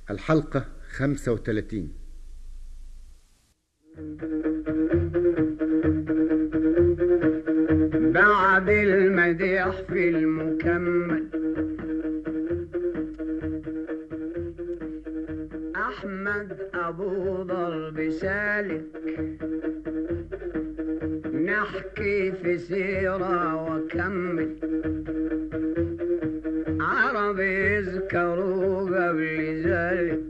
الحلقة 35 بعد المديح في المكمل أحمد أبو ضرب سالك نحكي في سيرة وكمل عرب يذكروا قبل ذلك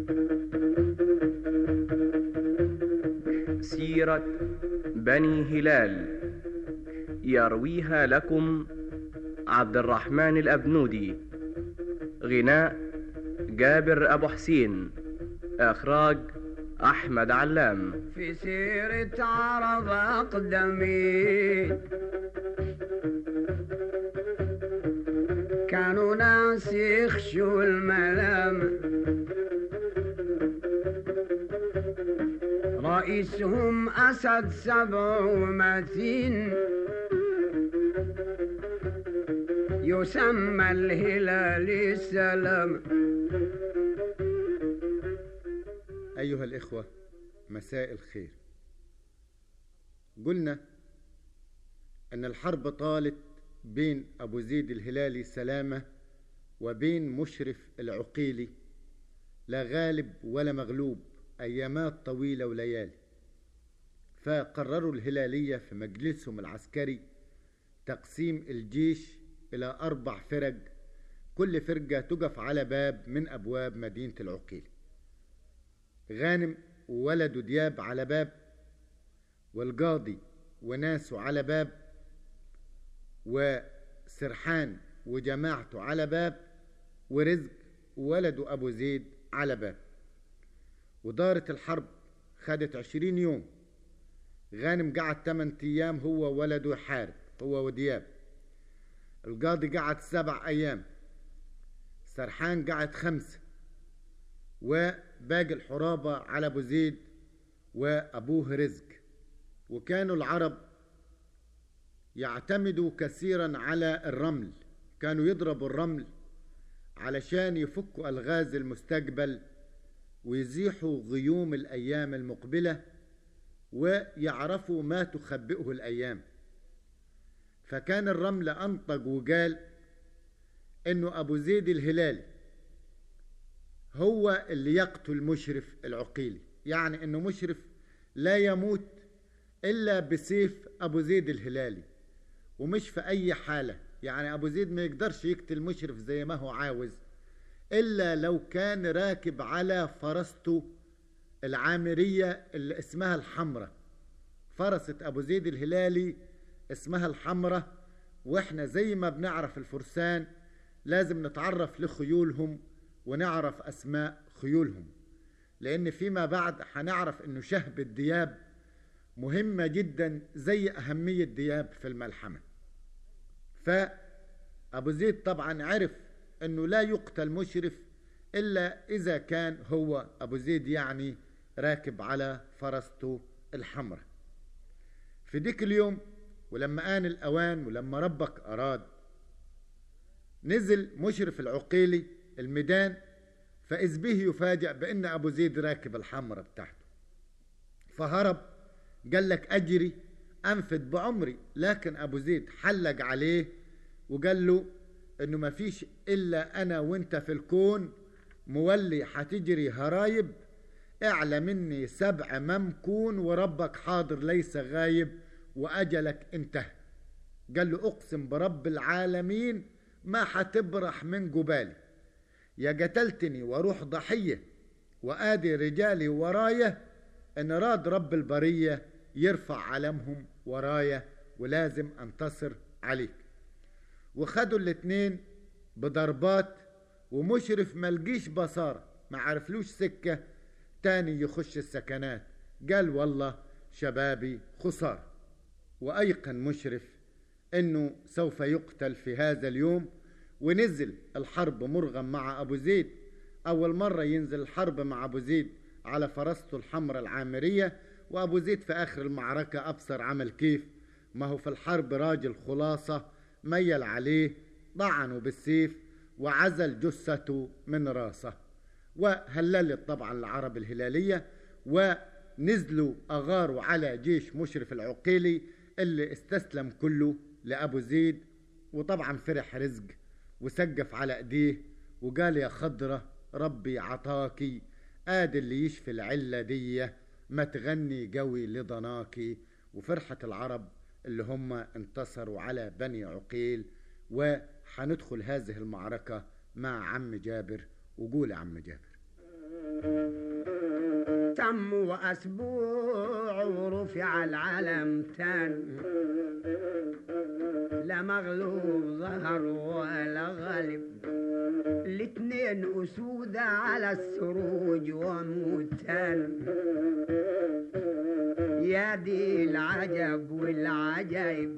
سيرة بني هلال يرويها لكم عبد الرحمن الأبنودي غناء جابر أبو حسين إخراج أحمد علام في سيرة عرب أقدمين كانوا ناس يخشوا الملام رئيسهم أسد سبع ومتين يسمى الهلال السلام أيها الإخوة مساء الخير قلنا أن الحرب طالت بين أبو زيد الهلالي سلامة وبين مشرف العقيلي لا غالب ولا مغلوب أيامات طويلة وليالي فقرروا الهلالية في مجلسهم العسكري تقسيم الجيش إلى أربع فرق كل فرقة تقف على باب من أبواب مدينة العقيل غانم وولده دياب على باب والقاضي وناسه على باب وسرحان وجماعته على باب ورزق وولده أبو زيد على باب ودارت الحرب خدت عشرين يوم غانم قعد تمن أيام هو وولده يحارب هو ودياب القاضي قعد سبع أيام سرحان قعد خمسة وباقي الحرابة على أبو زيد وأبوه رزق وكانوا العرب يعتمدوا كثيرا على الرمل كانوا يضربوا الرمل علشان يفكوا ألغاز المستقبل ويزيحوا غيوم الأيام المقبلة ويعرفوا ما تخبئه الأيام فكان الرمل أنطق وقال إنه أبو زيد الهلالي هو اللي يقتل مشرف العقيلي يعني إنه مشرف لا يموت إلا بسيف أبو زيد الهلالي ومش في أي حالة يعني أبو زيد ما يقدرش يقتل مشرف زي ما هو عاوز إلا لو كان راكب على فرسته العامرية اللي اسمها الحمرة فرسة أبو زيد الهلالي اسمها الحمرة وإحنا زي ما بنعرف الفرسان لازم نتعرف لخيولهم ونعرف أسماء خيولهم لأن فيما بعد هنعرف إنه شهب الدياب مهمة جدا زي أهمية دياب في الملحمة فأبو زيد طبعا عرف أنه لا يقتل مشرف إلا إذا كان هو أبو زيد يعني راكب على فرسته الحمراء في ديك اليوم ولما آن الأوان ولما ربك أراد نزل مشرف العقيلي الميدان فإذ به يفاجأ بأن أبو زيد راكب الحمراء بتاعته فهرب قال لك أجري أنفد بعمري لكن أبو زيد حلق عليه وقال له إنه ما فيش إلا أنا وأنت في الكون مولي حتجري هرايب اعلى مني سبع ممكون وربك حاضر ليس غايب وأجلك انتهى قال له أقسم برب العالمين ما حتبرح من جبالي يا قتلتني واروح ضحية وآدي رجالي ورايا ان راد رب البرية يرفع علمهم ورايا ولازم انتصر عليك وخدوا الاتنين بضربات ومشرف ملقيش بصارة ما عرفلوش سكة تاني يخش السكنات قال والله شبابي خسارة وأيقن مشرف أنه سوف يقتل في هذا اليوم ونزل الحرب مرغم مع أبو زيد أول مرة ينزل الحرب مع أبو زيد على فرسته الحمراء العامرية وأبو زيد في آخر المعركة أبصر عمل كيف ما هو في الحرب راجل خلاصة ميل عليه طعنه بالسيف وعزل جثته من راسه وهللت طبعا العرب الهلالية ونزلوا أغاروا على جيش مشرف العقيلي اللي استسلم كله لأبو زيد وطبعا فرح رزق وسقف على ايديه وقال يا خضرة ربي عطاكي ادي اللي يشفي العلة دي ما تغني قوي لضناكي وفرحة العرب اللي هم انتصروا على بني عقيل وحندخل هذه المعركة مع عم جابر وقول يا عم جابر تم وأسبوع ورفع العلم تاني لا مغلوب ظهر ولا غالب الاتنين أسود على السروج وموتان يا دي العجب والعجائب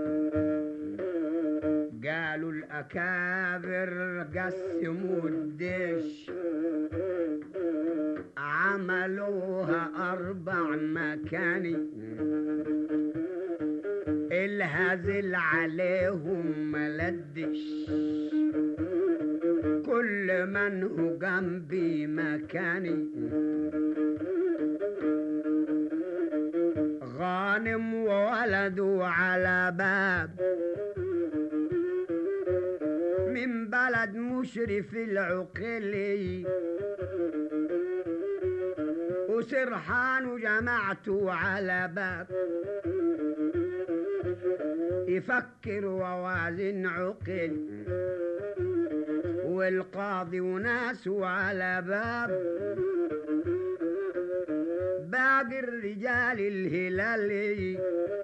قالوا الأكابر قسموا الدش عملوها أربع مكاني الهزل عليهم ملدش كل من هو جنبي مكاني غانم وولده على باب من بلد مشرف العقلي وسرحان وجمعته على باب يفكر ووازن عقل والقاضي وناسه على باب باقي الرجال الهلالي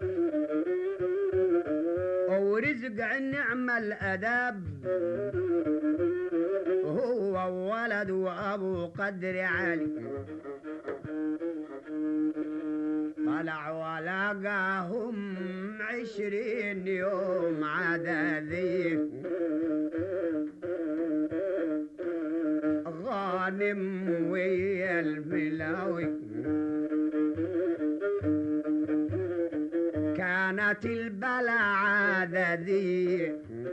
ورزق النعمة الأداب هو ولد وأبو قدر علي طلع ولقاهم عشرين يوم عددي غانم ويا البلاوي كانت البلا عددي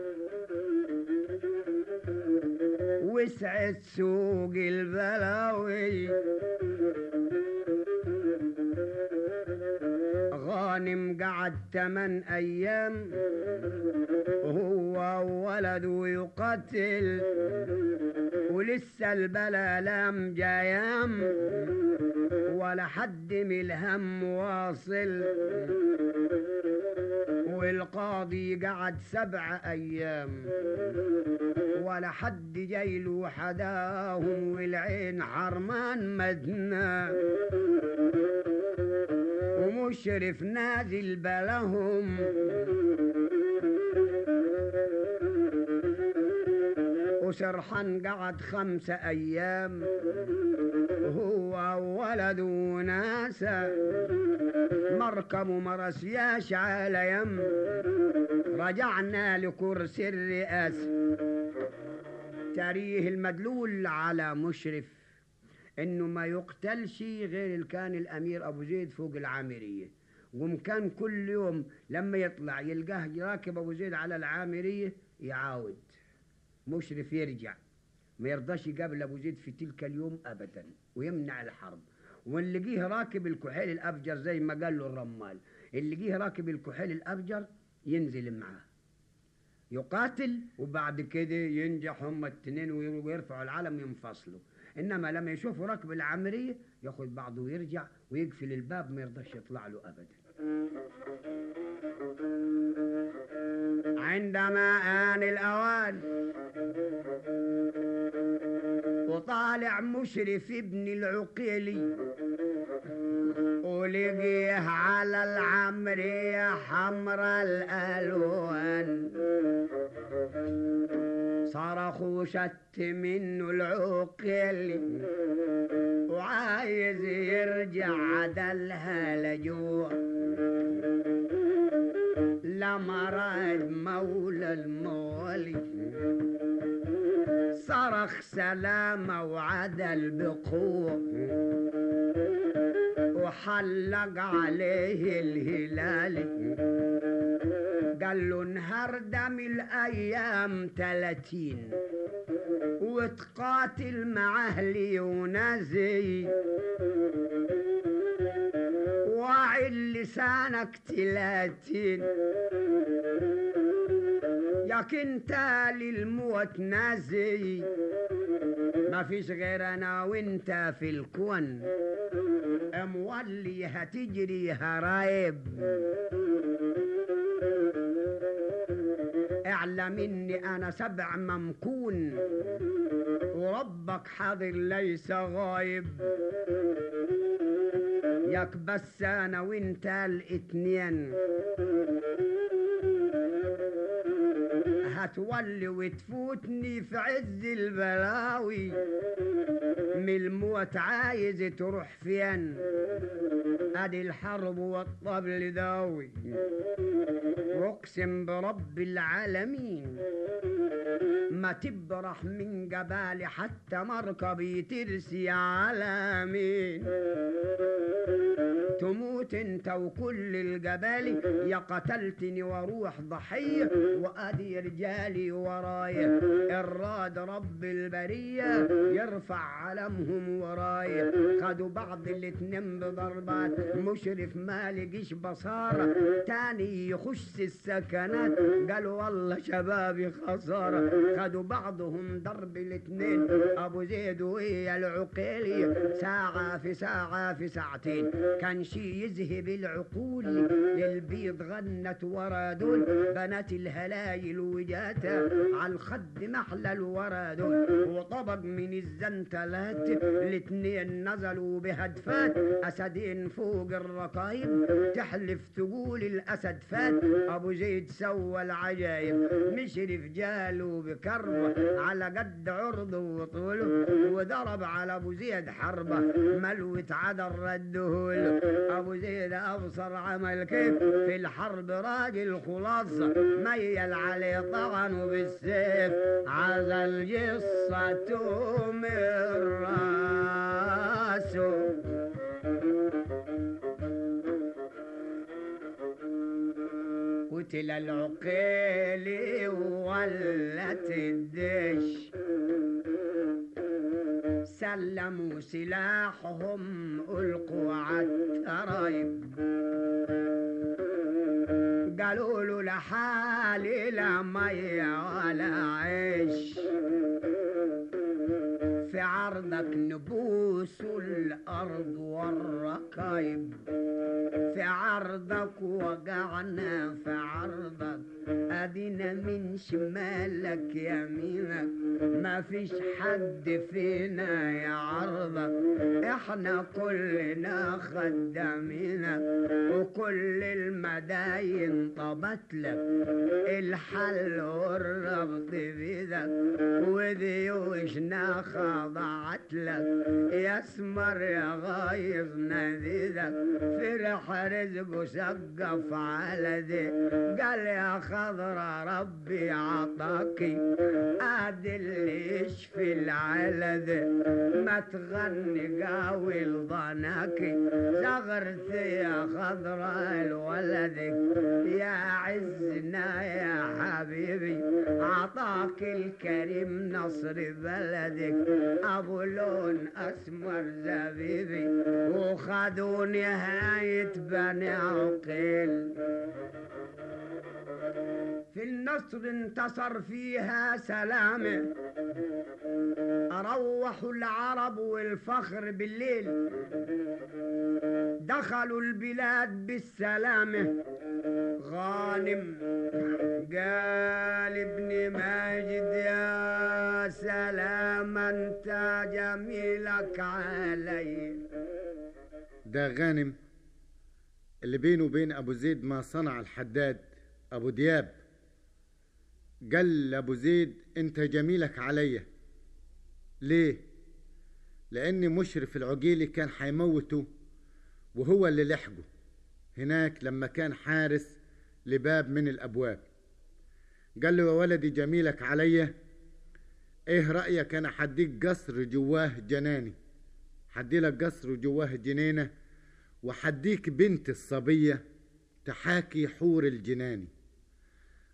وسعت سوق البلاوي غانم قعد ثمان أيام هو ولده يقتل ولسه البلا لم جايام ولا حد من الهم واصل والقاضي قعد سبع أيام ولا حد جايله حداهم والعين حرمان مدنا ومشرف نازل بلهم وسرحان قعد خمسة أيام هو ولده وناسا مركب ومرسياش على يم رجعنا لكرسي الرئاسة تاريخ المدلول على مشرف انه ما يقتلش غير اللي كان الامير ابو زيد فوق العامريه وكان كل يوم لما يطلع يلقاه راكب ابو زيد على العامريه يعاود مشرف يرجع ما يرضاش يقابل ابو زيد في تلك اليوم ابدا ويمنع الحرب ونلاقيه راكب الكحيل الابجر زي ما قال له الرمال اللي جه راكب الكحيل الابجر ينزل معاه يقاتل وبعد كده ينجح هم التنين ويرفعوا العلم ينفصلوا انما لما يشوفوا ركب العمريه ياخد بعضه ويرجع ويقفل الباب ما يرضاش يطلع له ابدا عندما آن الأوان وطالع مشرف ابن العقيلي ولقيه على العمرية حمرا الألوان صرخ وشت منه العقيل وعايز يرجع عدلها لجوع لمراد مولى المولي صرخ سلامة وعدل بقوة وحلق عليه الهلال قال له النهارده من الايام تلاتين وتقاتل مع اهلي ونازي واعي لسانك تلاتين ياك انت للموت نازي ما فيش غير انا وانت في الكون مولي هتجري هرايب اعلم اني انا سبع ممكون وربك حاضر ليس غايب ياك بس انا وانت الاتنين هتولي وتفوتني في عز البلاوي من الموت عايز تروح فين ادي الحرب والطبل داوي واقسم برب العالمين ما تبرح من جبالي حتى مركبي ترسي على مين تموت انت وكل الجبال يا قتلتني واروح ضحية وادي رجالي ورايا الراد رب البرية يرفع علمهم ورايا خدوا بعض الاتنين بضربات مشرف ما لقيش بصارة تاني يخش السكنات قالوا والله شبابي خسارة خدوا بعضهم ضرب الاتنين ابو زيد وهي العقيلي ساعة في ساعة في ساعتين كان شي يذهب العقول للبيض غنت ورا دول بنات الهلايل وجاتا على الخد محلى الورا دول وطبق من الزنتلات الاتنين نزلوا بهدفات اسدين فوق الرقايب تحلف تقول الاسد فات ابو زيد سوى العجايب مشرف جاله بكربه على قد عرضه وطوله وضرب على ابو زيد حربه ملوة عدل ردهوله ابو زيد ابصر عمل كيف في الحرب راجل خلاصة ميل عليه طعنه بالسيف عزل جصته من راسه قتل العقيل ولت الدش سلموا سلاحهم ألقوا عالترايب قالوا له لحالي لا مية ولا عيش في عرضك نبوس الأرض والركايب في عرضك وقعنا في عرضك ادينا من شمالك يمينك ما فيش حد فينا يعرضك احنا كلنا خدامينك وكل المداين طبت لك الحل والربط بيدك وذيوشنا خضعت لك يا اسمر يا غايظ ناديدك فرح رزقه سقف على ذي قال يا خضرة ربي عطاكي ادي اللي يشفي العلد ما تغني قاوي لضناكي زغرت يا خضرة لولدك يا عزنا يا حبيبي عطاك الكريم نصر بلدك ابو لون اسمر زبيبي وخدوا نهاية بني عقيل في النصر انتصر فيها سلامة أروحوا العرب والفخر بالليل دخلوا البلاد بالسلامة غانم قال ابن ماجد يا سلام انت جميلك علي ده غانم اللي بينه وبين ابو زيد ما صنع الحداد ابو دياب قال لابو زيد انت جميلك عليا ليه لان مشرف العقيلي كان حيموته وهو اللي لحقه هناك لما كان حارس لباب من الابواب قال له يا ولدي جميلك عليا ايه رايك انا حديك قصر جواه جناني حدي لك قصر جواه جنينه وحديك بنت الصبيه تحاكي حور الجناني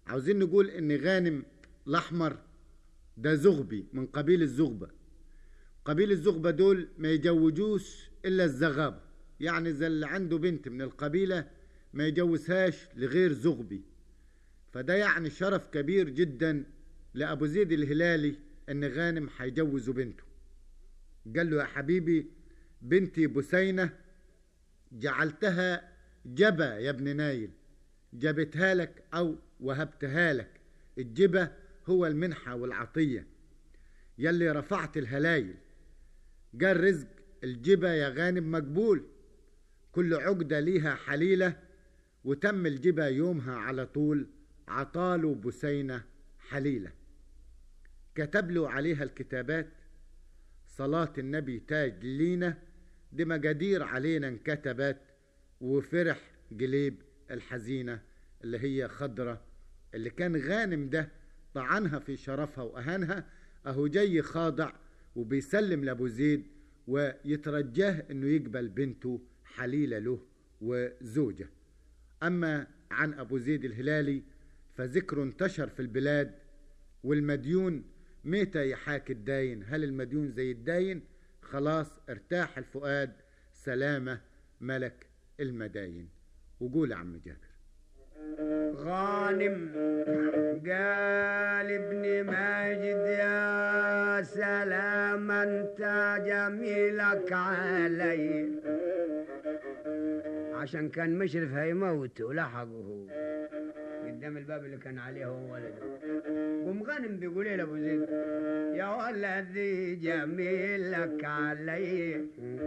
عاوزين نقول ان غانم الاحمر ده زغبي من قبيل الزغبة قبيل الزغبة دول ما يجوجوش الا الزغابة يعني اذا اللي عنده بنت من القبيلة ما يجوزهاش لغير زغبي فده يعني شرف كبير جدا لأبو زيد الهلالي ان غانم هيجوزه بنته قال له يا حبيبي بنتي بسينة جعلتها جبا يا ابن نايل جبتها لك أو وهبتها لك الجبة هو المنحة والعطية يلي رفعت الهلايل قال رزق الجبة يا غانم مقبول كل عقدة ليها حليلة وتم الجبة يومها على طول عطاله بسينة حليلة كتب له عليها الكتابات صلاة النبي تاج لينا دي مجادير علينا انكتبت وفرح جليب الحزينة اللي هي خضرة اللي كان غانم ده طعنها في شرفها وأهانها أهو جاي خاضع وبيسلم لأبو زيد ويترجاه أنه يقبل بنته حليلة له وزوجة أما عن أبو زيد الهلالي فذكره انتشر في البلاد والمديون متى يحاكي الداين هل المديون زي الداين خلاص ارتاح الفؤاد سلامة ملك المداين وقول يا عم جابر غانم قال ابن ماجد يا سلام انت جميلك علي عشان كان مشرف هيموت ولحقه قدام الباب اللي كان عليه هو ولده قوم غانم بيقول له ابو زيد يا ولدي جميلك علي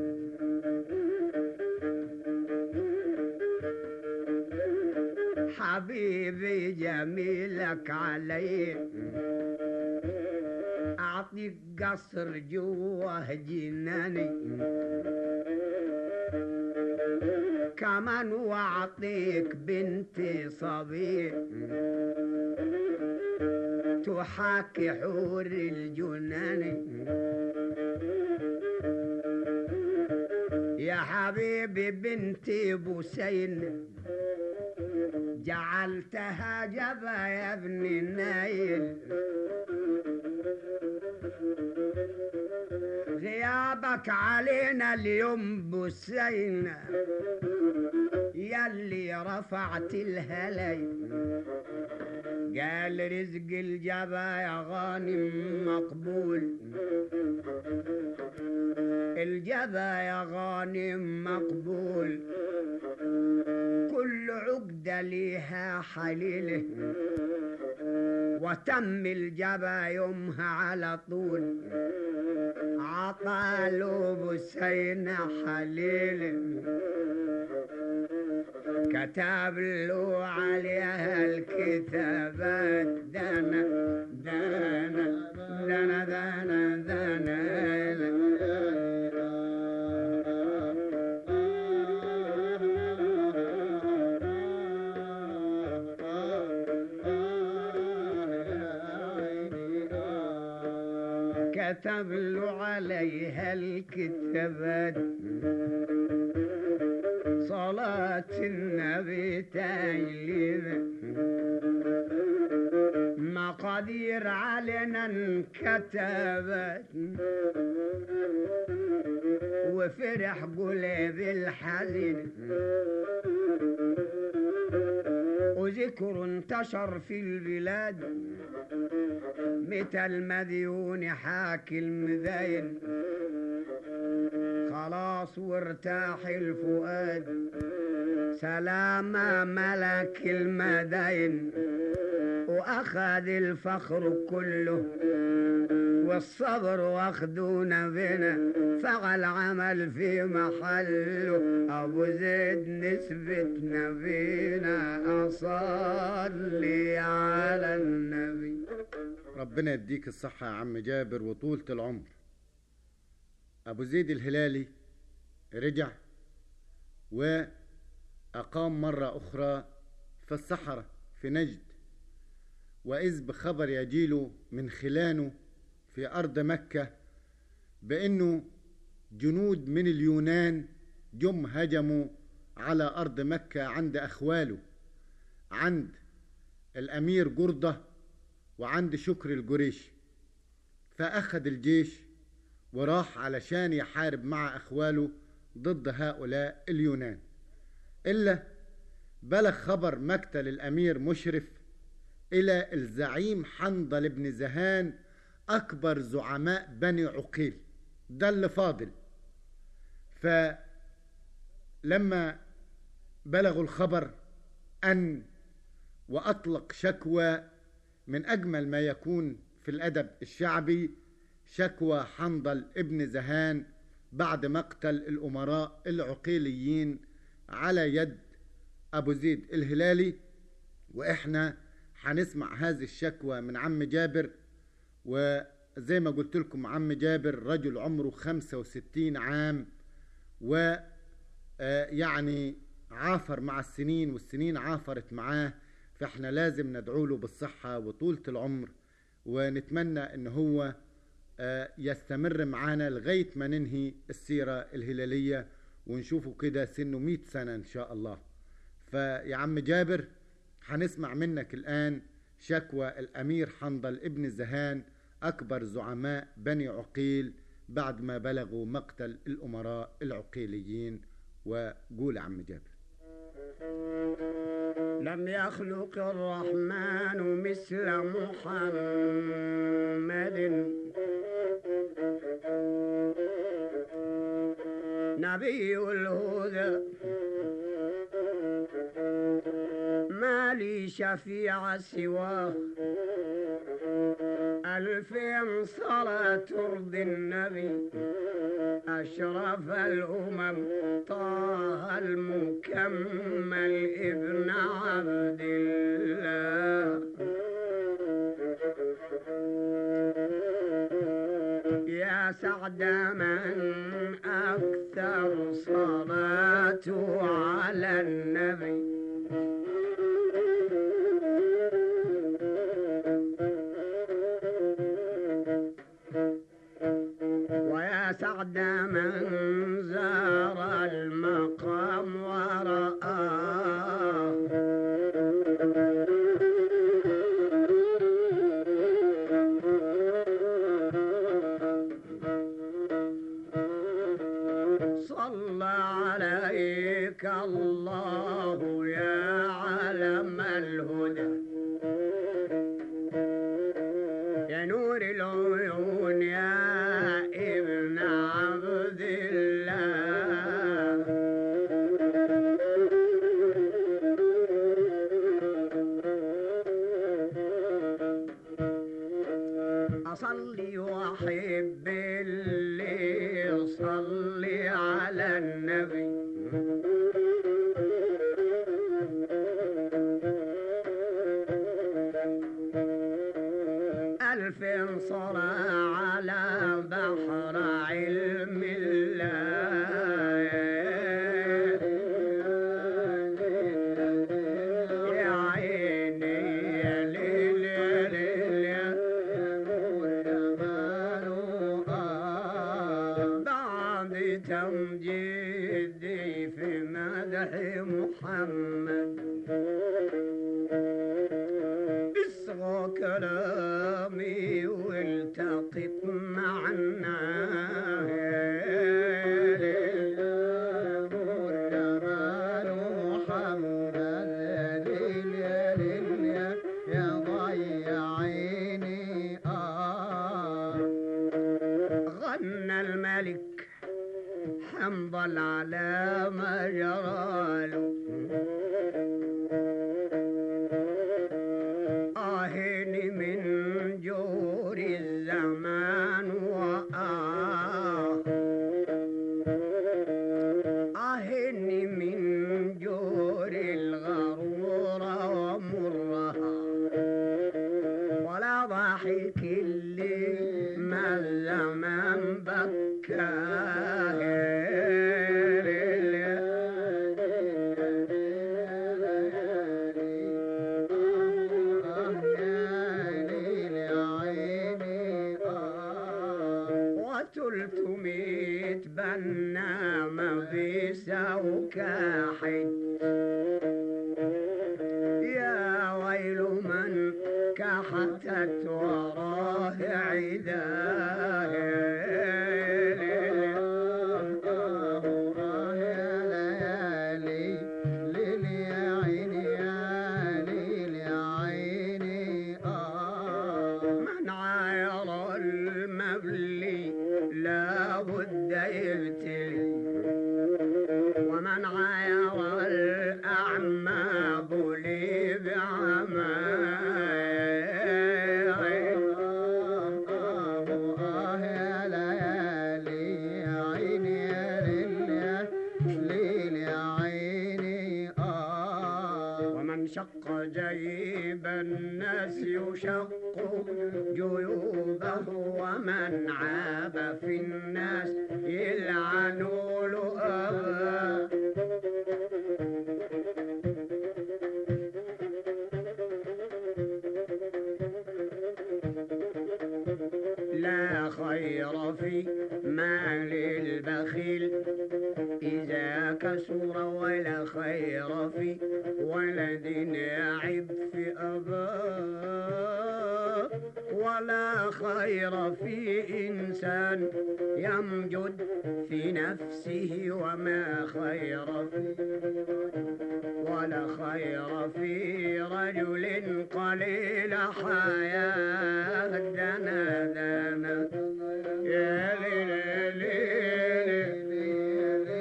حبيبي جميلك علي أعطيك قصر جوه جناني كمان وأعطيك بنتي صبي تحاكي حور الجناني يا حبيبي بنتي بوسين جعلتها جبا يا ابن النايل غيابك علينا اليوم بسينا يلي رفعت الهلي قال رزق الجبا يا غانم مقبول الجبا يا غانم مقبول كل عقدة ليها حليله وتم الجبا يومها على طول عطاله بسينة حليل كتب له عليها الكتابات دانا دانا دانا دانا دانا كتب له عليها الكتابات صلاة النبي تايلين مقادير علينا انكتبت وفرح قلب الحزين وذكر انتشر في البلاد متى المديون حاكي المداين خلاص وارتاح الفؤاد سلام ملك المداين واخذ الفخر كله والصبر واخدونا بنا فعل عمل في محله ابو زيد نسبة نبينا اصلي على النبي ربنا يديك الصحة يا عم جابر وطولة العمر أبو زيد الهلالي رجع وأقام مرة أخرى في الصحراء في نجد وإذ بخبر يجيله من خلانه في أرض مكة بأنه جنود من اليونان جم هجموا على أرض مكة عند أخواله عند الأمير جردة وعند شكر الجريشي فأخذ الجيش وراح علشان يحارب مع أخواله ضد هؤلاء اليونان إلا بلغ خبر مقتل الأمير مشرف إلى الزعيم حنظل بن زهان أكبر زعماء بني عقيل ده اللي فاضل فلما بلغوا الخبر أن وأطلق شكوى من أجمل ما يكون في الأدب الشعبي شكوى حنظل ابن زهان بعد مقتل الأمراء العقيليين على يد أبو زيد الهلالي وإحنا هنسمع هذه الشكوى من عم جابر وزي ما قلت لكم عم جابر رجل عمره 65 عام و يعني عافر مع السنين والسنين عافرت معاه فاحنا لازم ندعو له بالصحة وطولة العمر ونتمنى ان هو يستمر معانا لغاية ما ننهي السيرة الهلالية ونشوفه كده سنه 100 سنة ان شاء الله فيا عم جابر هنسمع منك الآن شكوى الأمير حنظل ابن زهان أكبر زعماء بني عقيل بعد ما بلغوا مقتل الأمراء العقيليين وقول عم جابر لم يخلق الرحمن مثل محمد نبي الهدى ما لي شفيع سواه ألف صلاة ترضي النبي أشرف الأمم طه المكمل ابن عبد الله يا سعد من أكثر صلاته على النبي ويا سعد من زار المقام ورآه صلى عليك الله يا علم الهدى يا نور العيون يا ابن عبد الله أصلي وأحب اللي يصلي على النبي ألف صلاة على بحر علم الله يا عيني يا ليل يا ليل يا بعد تمجيدي في مدح محمد اصغى كلامي والتقط معنا غنى الملك حنظل على ما جراله آهني من جور الزمان وآه آهني من جور الغرور ومرها ولا ضحك اللي ما الزمان وتلتميت بنا مغيسة وكاحد يا ويل جت وراه من عاير المبلي لابد يبتلي ومن عاير الأعمى بلي ومن شق جيب الناس يشق جيوبه ومن عاب في الناس يلعن له أبا لا خير في مال البخيل إذا كسر ولا خير في ولد يعب في أباه ولا خير في إنسان يمجد في نفسه وما خير في ولا خير في رجل قليل حياة دنا دنا يا ليل ليل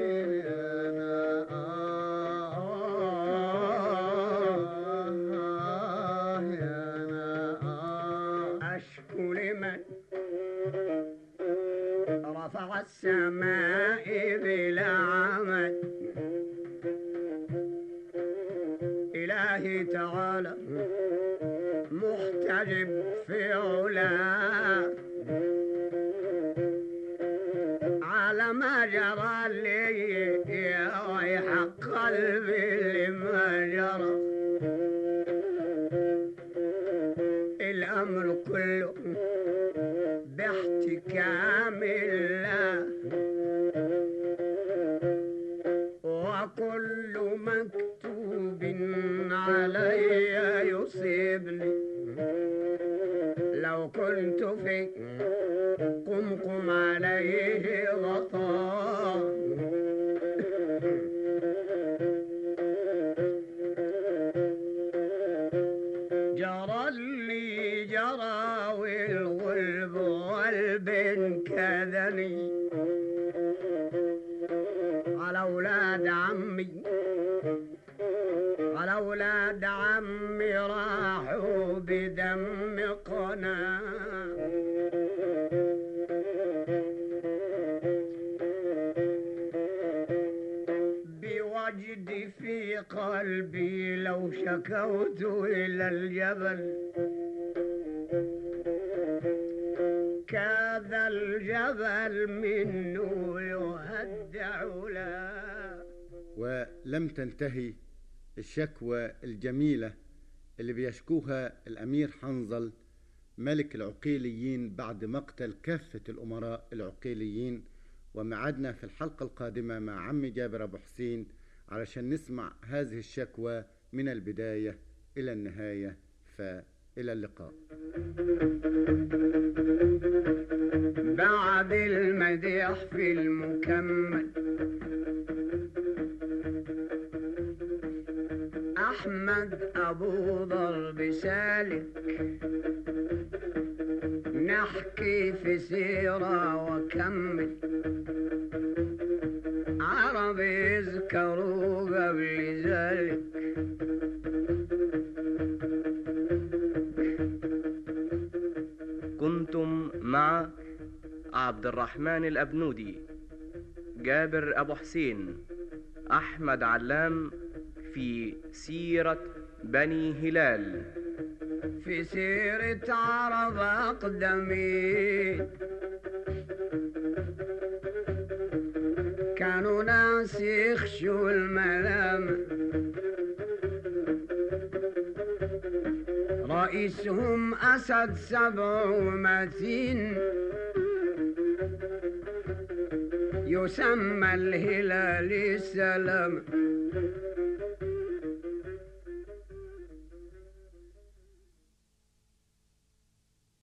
أشكو لمن رفع السماء بلا عمد إلهي تعالى محتجب في علاه على ما جرى لي يا ويح قلبي لما جرى الأمر كله باحتكام الله وكل مكتوب علي يصيبني لو كنت في قمقم عليه غطاء جرى اللي جرى والغلب والبن كذني على أولاد عمي على أولاد عمي راحوا بدم قناه بوجدي في قلبي لو شكوت إلى الجبل كذا الجبل منه يهدع له ولم تنتهي الشكوى الجميلة اللي بيشكوها الأمير حنظل ملك العقيليين بعد مقتل كافة الأمراء العقيليين ومعدنا في الحلقة القادمة مع عمي جابر أبو حسين علشان نسمع هذه الشكوى من البداية إلى النهاية فإلى اللقاء بعد المديح في المكمل أحمد أبو ضرب سالك نحكي في سيرة وكمل عرب يذكروا قبل ذلك كنتم مع عبد الرحمن الأبنودي جابر أبو حسين أحمد علام في سيرة بني هلال في سيرة عرب أقدمين كانوا ناس يخشوا الملام رئيسهم أسد سبع متين يسمى الهلال السلام